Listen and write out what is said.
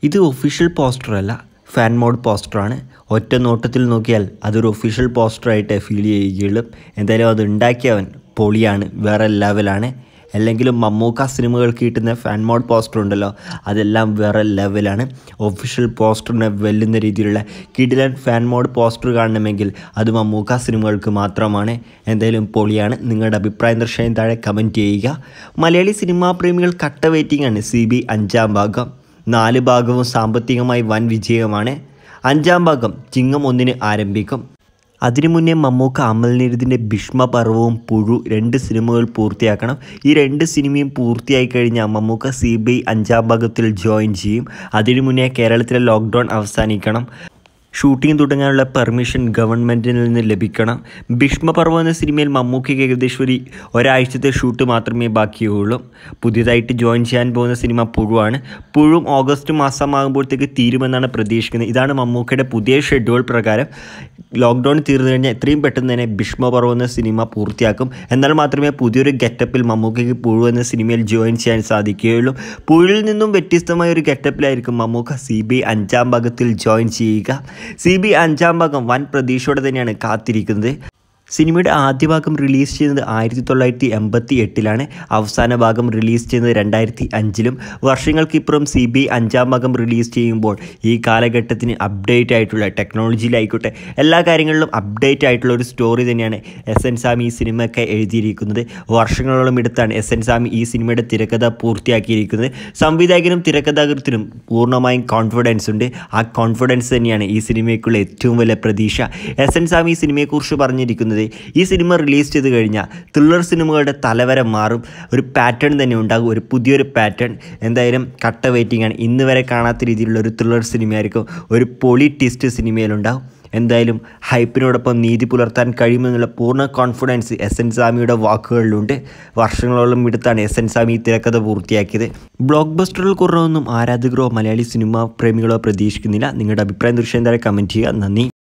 ഇത് official poster അല്ല fan made പോസ്റ്ററാണ് ഒറ്റ നോട്ടത്തിൽ നോക്കിയാൽ അതൊരു ഒഫീഷ്യൽ പോസ്റ്ററായിട്ട് ഫീൽ ചെയ്യുകയുള്ളൂ എന്തായാലും അത് ഉണ്ടാക്കിയവൻ പൊളിയാണ് വേറെ ലെവലാണ് അല്ലെങ്കിലും മമ്മൂക്ക സിനിമകൾക്ക് കിട്ടുന്ന ഫാൻ മോഡ് പോസ്റ്റർ ഉണ്ടല്ലോ അതെല്ലാം വേറെ ലെവലാണ് ഒഫീഷ്യൽ പോസ്റ്ററിനെ വെല്ലുന്ന രീതിയിലുള്ള കിടിലൻ ഫാൻ മോഡ് പോസ്റ്റർ കാണണമെങ്കിൽ അത് മമ്മൂക്ക സിനിമകൾക്ക് മാത്രമാണ് എന്തായാലും പൊളിയാണ് നിങ്ങളുടെ അഭിപ്രായം തീർച്ചയായും താഴെ കമൻറ്റ് ചെയ്യുക മലയാളി സിനിമാ പ്രേമികൾ കട്ട വെയിറ്റിംഗ് ആണ് സി ബി അഞ്ചാം ഭാഗം നാല് ഭാഗവും സാമ്പത്തികമായി വൻ വിജയമാണ് അഞ്ചാം ഭാഗം ചിങ്ങം ഒന്നിന് ആരംഭിക്കും അതിനു മുന്നേ മമ്മൂക്ക അമൽനിരുതിൻ്റെ ഭീഷ്മപർവവും പുഴു രണ്ട് സിനിമകൾ പൂർത്തിയാക്കണം ഈ രണ്ട് സിനിമയും പൂർത്തിയായി കഴിഞ്ഞാൽ മമ്മൂക്ക സി ബി ഐ അഞ്ചാം ഭാഗത്തിൽ ജോയിൻ ചെയ്യും അതിനു മുന്നേ കേരളത്തിലെ ലോക്ക്ഡൗൺ അവസാനിക്കണം ഷൂട്ടിംഗ് തുടങ്ങാനുള്ള പെർമിഷൻ ഗവൺമെൻറ്റിൽ നിന്ന് ലഭിക്കണം ഭീഷ്മപർവ്വം എന്ന സിനിമയിൽ മമ്മൂക്കയ്ക്ക് ഏകദേശം ഒരു ഒരാഴ്ചത്തെ ഷൂട്ട് മാത്രമേ ബാക്കിയുള്ളൂ പുതിയതായിട്ട് ജോയിൻ ചെയ്യാൻ പോകുന്ന സിനിമ പുഴുവാണ് പുഴും ഓഗസ്റ്റ് മാസമാകുമ്പോഴത്തേക്ക് തീരുമെന്നാണ് പ്രതീക്ഷിക്കുന്നത് ഇതാണ് മമ്മൂക്കയുടെ പുതിയ ഷെഡ്യൂൾ പ്രകാരം ലോക്ക്ഡൗൺ തീർന്നു കഴിഞ്ഞാൽ എത്രയും പെട്ടെന്ന് തന്നെ ഭീഷ്മപർവ്വം എന്ന സിനിമ പൂർത്തിയാക്കും എന്നാൽ മാത്രമേ പുതിയൊരു ഗെറ്റപ്പിൽ മമ്മൂക്കയ്ക്ക് പുഴു എന്ന സിനിമയിൽ ജോയിൻ ചെയ്യാൻ സാധിക്കുകയുള്ളൂ പുഴുവിൽ നിന്നും വ്യത്യസ്തമായ ഒരു ഗെറ്റപ്പിലായിരിക്കും മമ്മൂക്ക സി ബി അഞ്ചാം ഭാഗത്തിൽ ജോയിൻ ചെയ്യുക സി ബി അഞ്ചാം ഭാഗം വൻ പ്രതീക്ഷയോടെ തന്നെയാണ് കാത്തിരിക്കുന്നത് സിനിമയുടെ ആദ്യ ഭാഗം റിലീസ് ചെയ്യുന്നത് ആയിരത്തി തൊള്ളായിരത്തി എൺപത്തി എട്ടിലാണ് അവസാന ഭാഗം റിലീസ് ചെയ്യുന്നത് രണ്ടായിരത്തി അഞ്ചിലും വർഷങ്ങൾക്കിപ്പുറം സി ബി അഞ്ചാം ഭാഗം റിലീസ് ചെയ്യുമ്പോൾ ഈ കാലഘട്ടത്തിന് അപ്ഡേറ്റ് ആയിട്ടുള്ള ടെക്നോളജിയിലായിക്കോട്ടെ എല്ലാ കാര്യങ്ങളിലും അപ്ഡേറ്റ് ആയിട്ടുള്ള ഒരു സ്റ്റോറി തന്നെയാണ് എസ് എൻ സാമി ഈ സിനിമയൊക്കെ എഴുതിയിരിക്കുന്നത് വർഷങ്ങളോളം എടുത്താണ് എസ് എൻ സാമി ഈ സിനിമയുടെ തിരക്കഥ പൂർത്തിയാക്കിയിരിക്കുന്നത് സംവിധായകനും തിരക്കഥാകൃത്തിനും പൂർണ്ണമായും കോൺഫിഡൻസ് ഉണ്ട് ആ കോൺഫിഡൻസ് തന്നെയാണ് ഈ സിനിമയ്ക്കുള്ള ഏറ്റവും വലിയ പ്രതീക്ഷ എസ് എൻ സാമി ഈ സിനിമയെക്കുറിച്ച് പറഞ്ഞിരിക്കുന്നത് ഈ സിനിമ റിലീസ് ചെയ്ത് കഴിഞ്ഞാൽ ത്രില്ലർ സിനിമകളുടെ തലവര മാറും ഒരു പാറ്റേൺ തന്നെ ഉണ്ടാകും ഒരു പുതിയൊരു പാറ്റേൺ എന്തായാലും കട്ട വെയിറ്റിംഗ് ആണ് ഇന്ന് വരെ കാണാത്ത രീതിയിലുള്ള ഒരു ത്രില്ലർ സിനിമയായിരിക്കും ഒരു പൊളി ട്വിസ്റ്റ് സിനിമയിലുണ്ടാകും എന്തായാലും ഹൈപ്പിനോടൊപ്പം നീതി പുലർത്താൻ കഴിയുമെന്നുള്ള പൂർണ്ണ കോൺഫിഡൻസ് എസ് എൻ സ്വാമിയുടെ വാക്കുകളിലുണ്ട് വർഷങ്ങളോളം എടുത്താണ് എസ് എൻ സ്വാമി ഈ തിരക്കഥ പൂർത്തിയാക്കിയത് ബ്ലോക്ക് ബസ്റ്ററുകൾ കുറവൊന്നും ആരാധകരോ മലയാളി സിനിമാ പ്രേമികളോ പ്രതീക്ഷിക്കുന്നില്ല നിങ്ങളുടെ അഭിപ്രായം തീർച്ചയായും താഴെ കമൻറ്റ് ചെയ്യുക നന്ദി